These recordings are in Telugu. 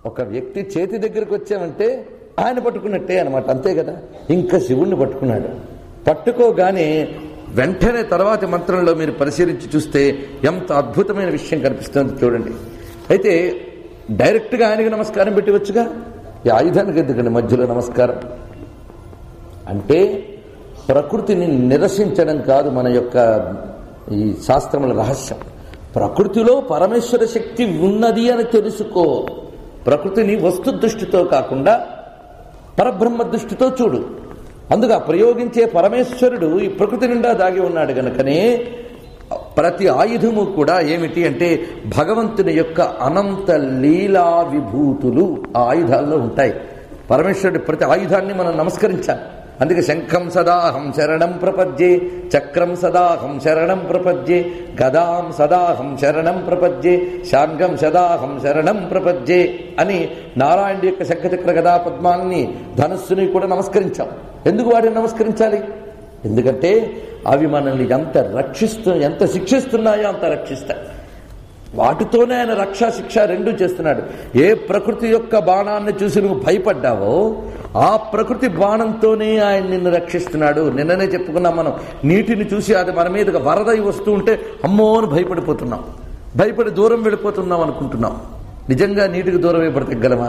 ఒక వ్యక్తి చేతి దగ్గరికి వచ్చామంటే ఆయన పట్టుకున్నట్టే అనమాట అంతే కదా ఇంకా శివుణ్ణి పట్టుకున్నాడు పట్టుకోగానే వెంటనే తర్వాతి మంత్రంలో మీరు పరిశీలించి చూస్తే ఎంత అద్భుతమైన విషయం కనిపిస్తుంది చూడండి అయితే డైరెక్ట్గా ఆయనకి నమస్కారం పెట్టివచ్చుగా ఈ ఆయుధానికి ఎందుకండి మధ్యలో నమస్కారం అంటే ప్రకృతిని నిరసించడం కాదు మన యొక్క ఈ శాస్త్రముల రహస్యం ప్రకృతిలో పరమేశ్వర శక్తి ఉన్నది అని తెలుసుకో ప్రకృతిని వస్తు దృష్టితో కాకుండా పరబ్రహ్మ దృష్టితో చూడు అందుగా ప్రయోగించే పరమేశ్వరుడు ఈ ప్రకృతి నిండా దాగి ఉన్నాడు గనుకనే ప్రతి ఆయుధము కూడా ఏమిటి అంటే భగవంతుని యొక్క అనంత లీలా విభూతులు ఆ ఆయుధాల్లో ఉంటాయి పరమేశ్వరుడి ప్రతి ఆయుధాన్ని మనం నమస్కరించాలి అందుకే శంఖం సదాహం శరణం ప్రపద్యే చక్రం సదాహం శరణం ప్రపద్యే గదాం సదాహం శరణం ప్రపద్యే శాంగం సదాహం శరణం ప్రపద్యే అని నారాయణుడి యొక్క శంఖచక్ర గదా పద్మాన్ని ధనుస్సుని కూడా నమస్కరించాం ఎందుకు వాటిని నమస్కరించాలి ఎందుకంటే అవి మనల్ని ఎంత రక్షిస్తు ఎంత శిక్షిస్తున్నాయో అంత రక్షిస్తాయి వాటితోనే ఆయన రక్షా శిక్ష రెండూ చేస్తున్నాడు ఏ ప్రకృతి యొక్క బాణాన్ని చూసి నువ్వు భయపడ్డావో ఆ ప్రకృతి బాణంతోనే ఆయన నిన్ను రక్షిస్తున్నాడు నిన్ననే చెప్పుకున్నాం మనం నీటిని చూసి అది మన మీదకి వరదై వస్తూ ఉంటే అమ్మో అని భయపడిపోతున్నాం భయపడి దూరం వెళ్ళిపోతున్నాం అనుకుంటున్నాం నిజంగా నీటికి దూరం అయిపడతగలమా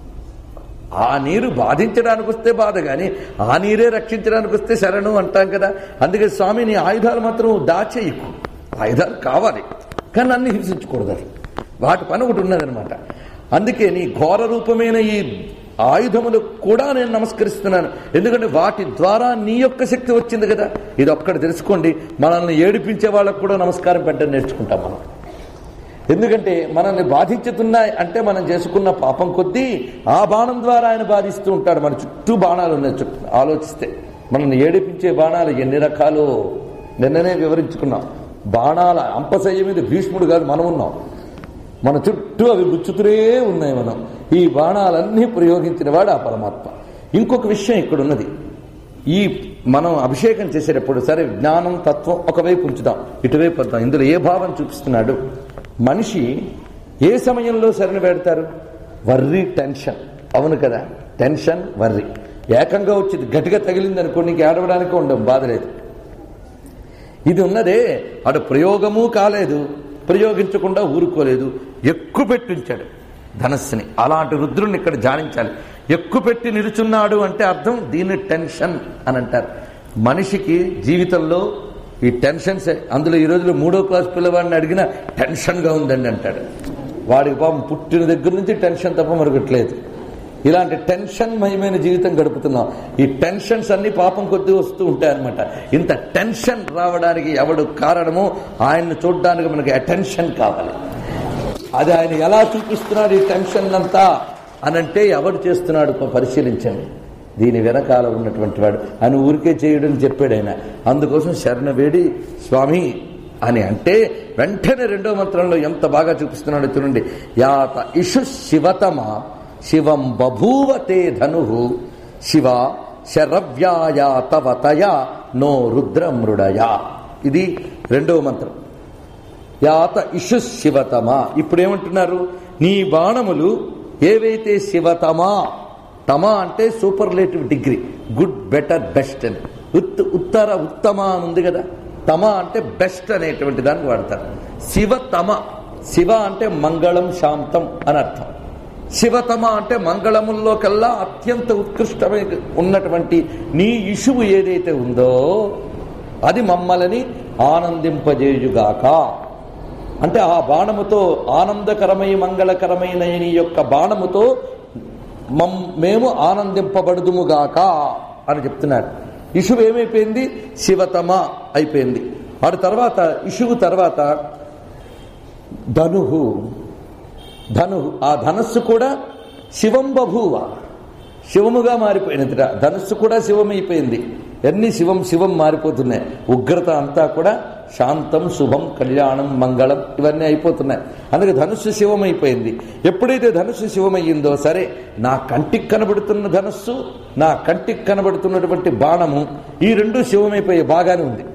ఆ నీరు బాధించడానికి వస్తే బాధ కానీ ఆ నీరే రక్షించడానికి వస్తే శరణు అంటాం కదా అందుకే స్వామి నీ ఆయుధాలు మాత్రం దాచేయకు ఆయుధాలు కావాలి కానీ అన్ని హింసించకూడదు అది వాటి పని ఒకటి ఉన్నదనమాట అందుకే నీ ఘోర రూపమైన ఈ ఆయుధములకు కూడా నేను నమస్కరిస్తున్నాను ఎందుకంటే వాటి ద్వారా నీ యొక్క శక్తి వచ్చింది కదా ఇది ఒక్కటి తెలుసుకోండి మనల్ని ఏడిపించే వాళ్ళకు కూడా నమస్కారం పెట్టడం నేర్చుకుంటాం మనం ఎందుకంటే మనల్ని బాధించుతున్నాయి అంటే మనం చేసుకున్న పాపం కొద్దీ ఆ బాణం ద్వారా ఆయన బాధిస్తూ ఉంటాడు మన చుట్టూ బాణాలు ఉన్నాయి చుట్టూ ఆలోచిస్తే మనల్ని ఏడిపించే బాణాలు ఎన్ని రకాలు నిన్ననే వివరించుకున్నాం బాణాల అంపశయ్య మీద భీష్ముడు కాదు మనం ఉన్నాం మన చుట్టూ అవి గుచ్చుతూనే ఉన్నాయి మనం ఈ బాణాలన్నీ ప్రయోగించిన వాడు ఆ పరమాత్మ ఇంకొక విషయం ఇక్కడ ఉన్నది ఈ మనం అభిషేకం చేసేటప్పుడు సరే జ్ఞానం తత్వం ఒకవైపు ఉంచుదాం ఇటువైపు వద్దాం ఇందులో ఏ భావం చూపిస్తున్నాడు మనిషి ఏ సమయంలో శరణు పెడతారు వర్రీ టెన్షన్ అవును కదా టెన్షన్ వర్రీ ఏకంగా వచ్చింది గట్టిగా తగిలింది అనుకో నీకు ఏడవడానికి ఉండవు బాధ లేదు ఇది ఉన్నదే అటు ప్రయోగము కాలేదు ప్రయోగించకుండా ఊరుకోలేదు ఎక్కువ పెట్టించాడు ధనస్సుని అలాంటి రుద్రుని ఇక్కడ ధ్యానించాలి ఎక్కువ పెట్టి నిలుచున్నాడు అంటే అర్థం దీన్ని టెన్షన్ అని అంటారు మనిషికి జీవితంలో ఈ టెన్షన్స్ అందులో ఈ రోజులో మూడో క్లాస్ పిల్లవాడిని అడిగినా టెన్షన్గా ఉందండి అంటాడు వాడికి పాపం పుట్టిన దగ్గర నుంచి టెన్షన్ తప్ప మరొకట్లేదు ఇలాంటి టెన్షన్ మయమైన జీవితం గడుపుతున్నాం ఈ టెన్షన్స్ అన్ని పాపం కొద్దీ వస్తూ ఉంటాయి అనమాట ఇంత టెన్షన్ రావడానికి ఎవడు కారణమో ఆయన్ని చూడడానికి మనకి అటెన్షన్ కావాలి అది ఆయన ఎలా చూపిస్తున్నాడు ఈ టెన్షన్ అంతా అనంటే ఎవడు చేస్తున్నాడు ప- పరిశీలించండి దీని వెనకాల ఉన్నటువంటి వాడు అని ఊరికే చేయడం చెప్పాడు ఆయన అందుకోసం శరణ వేడి స్వామి అని అంటే వెంటనే రెండో మంత్రంలో ఎంత బాగా చూపిస్తున్నాడో చూడండి యాత ఇషు శివతమ శివం బభూవతే ధను శివ శరవ్యాయ తవ తయా నో రుద్రమృడయా ఇది రెండవ మంత్రం యాత ఇషు శివతమ ఇప్పుడు ఏమంటున్నారు నీ బాణములు ఏవైతే శివతమా తమ అంటే superlative degree good better best అని ఉత్ ఉత్తర ఉత్తమ అని ఉంది కదా తమ అంటే బెస్ట్ అనేటువంటి దాన్ని వాడతారు శివతమ శివ అంటే మంగళం శాంతం అని అర్థం శివతమ అంటే మంగళముల్లో కల్లా అత్యంత ఉత్కృష్టమైన ఉన్నటువంటి నీ ఇషువు ఏదైతే ఉందో అది మమ్మల్ని ఆనందింపజేయుగాక అంటే ఆ బాణముతో ఆనందకరమై మంగళకరమైన నీ యొక్క బాణముతో మమ్ మేము ఆనందింపబడుదుముగాక అని చెప్తున్నాడు ఇషువు ఏమైపోయింది శివతమ అయిపోయింది వాడి తర్వాత ఇషువు తర్వాత ధనుహు ధను ఆ ధనస్సు కూడా శివం బభూవ శివముగా మారిపోయినదిట ధనస్సు కూడా శివమైపోయింది ఎన్ని శివం శివం మారిపోతున్నాయి ఉగ్రత అంతా కూడా శాంతం శుభం కళ్యాణం మంగళం ఇవన్నీ అయిపోతున్నాయి అందుకే ధనుస్సు శివమైపోయింది ఎప్పుడైతే ధనుస్సు శివమయ్యిందో సరే నా కంటికి కనబడుతున్న ధనుస్సు నా కంటికి కనబడుతున్నటువంటి బాణము ఈ రెండు శివమైపోయే బాగానే ఉంది